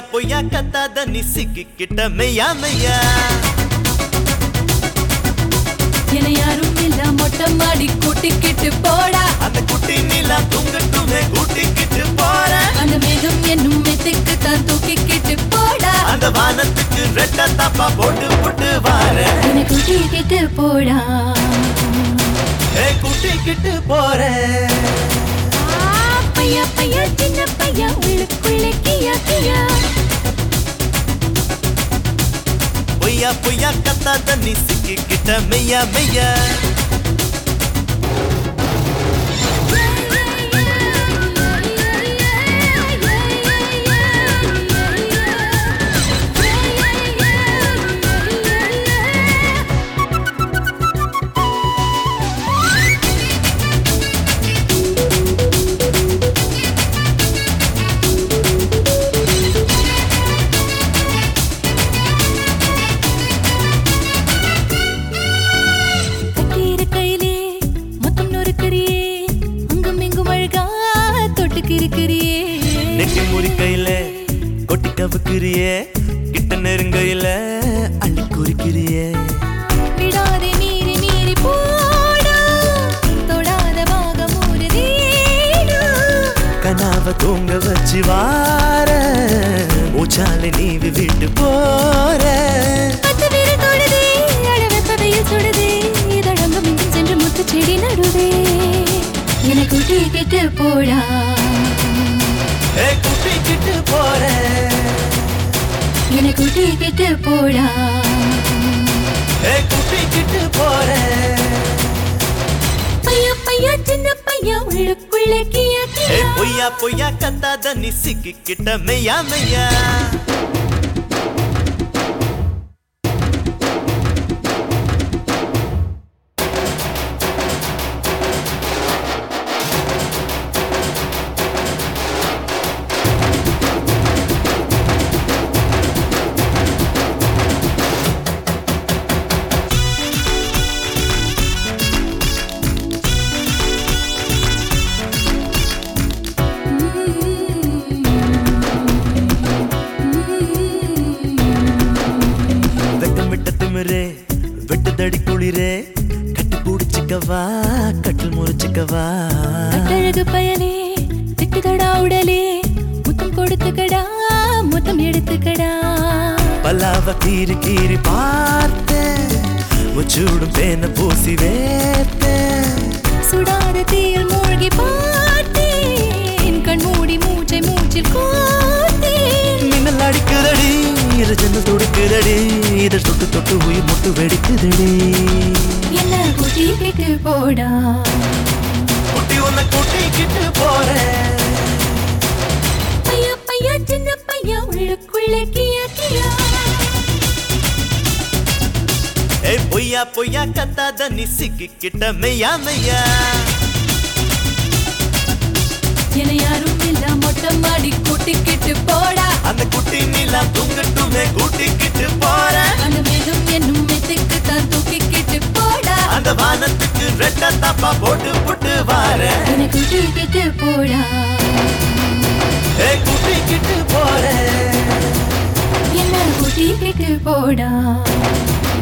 பொய்யா கத்தாத நீ சிக்கிக்கிட்ட மெய்யா மெய்யா என யாரும் இல்ல மொட்டை மாடி கூட்டிக்கிட்டு போடா அந்த குட்டி நீலா தூங்கட்டுமே கூட்டிக்கிட்டு போற அந்த மேகம் என்னும் மெத்துக்கு தான் தூக்கிக்கிட்டு போடா அந்த வானத்துக்கு ரெட்ட தப்பா போட்டு போட்டு வார என கூட்டிக்கிட்டு போடா ஏ கூட்டிக்கிட்டு போற ஆ, பையா பையா சின்ன பையா உள்ளுக்குள்ளே கியா கியா பொய்யா பொய்யா கத்தாத நீ சிக்கிக்கிட்ட மெய்யா மெய்யா கட்டியிரு கையிலே மொத்தம் நொறுக்கிறியே அங்கும் இங்கும் அழகா தொட்டுக்கு இருக்கிறியே நெட்டி முறி கையில கொட்டி கவுக்கிறியே கிட்ட நெருங்கையில அள்ளி குறிக்கிறியே விடாதே மீறி மீறி போடா தொடாத பாகம் ஒரு கனாவ தூங்க வச்சு வார மூச்சால நீ விட்டு போற பத்து விரல் தொடுதே அட வெப்ப வெயில் சுடுதே இதழங்கும் இங்கும் சென்று முத்து செடி நடுதே எனக்கு கேட்டு போடா ஏ கூட்டிக்கிட்டு போற எனக்கு கேட்டு போடா ஏ கூட்டிக்கிட்டு போற பையா பையா சின்ன பையா உள்ளுக்குள்ளே கியா ஏ கியா பொய்யா பொய்யா கத்தாத நீ சிக்கிக்கிட்ட மெய்யா மெய்யா வெக்கம் விட்ட திமிரே வெட்டுதடி குளிரே கட்டி பிடிச்சிக்கவா கட்டில் முறிச்சிக்கவா கட்டழகு பயலே திட்டுதடா உடலே முத்தம் கொடுத்துக்கடா முத்தம் எடுத்துக்கடா பல்லாவ கீறி கீறி பார்த்தேன் முச்சூடும் பேன பூசி வேத்தேன் சுடாத தீயில் மூழ்கி பார்த்தேன் கண் மூடி மூச்சை மூச்சில் கோத்தேன் மின்னல் அடிக்குதடி இரு ஜன்னல் துடிக்குதடி இதழ் தொட்டு தொட்டு உயிர் முட்டு வெடிக்குதடி என்ன கூட்டி கேட்டு போடா குட்டி உன்னை கூட்டிக்கிட்டு போறேன் பையா பையா சின்ன பையா உள்ளுக்குள்ளே கியா கியா ஏய் பொய்யா பொய்யா கத்தாத நீ சிக்கிக்கிட்ட மெய்யா மெய்யா என யாரும் இல்ல மொட்டை மாடி கூட்டிக்கிட்டு போடா அந்த குட்டி நீலா தூங்கட்டுமே கூட்டிக்கிட்டு போறேன் அந்த மேகம் என்னும் மெத்துக்கு தான் தூக்கிக்கிட்டு போடா அந்த வானத்துக்கு ரெட்ட தப்பா போட்டு போட்டு வாரேன் எனக்கு கேட்டு போடா ஏ கூட்டிக்கிட்டு போறேன் என்ன கூட்டி கேட்டு போடா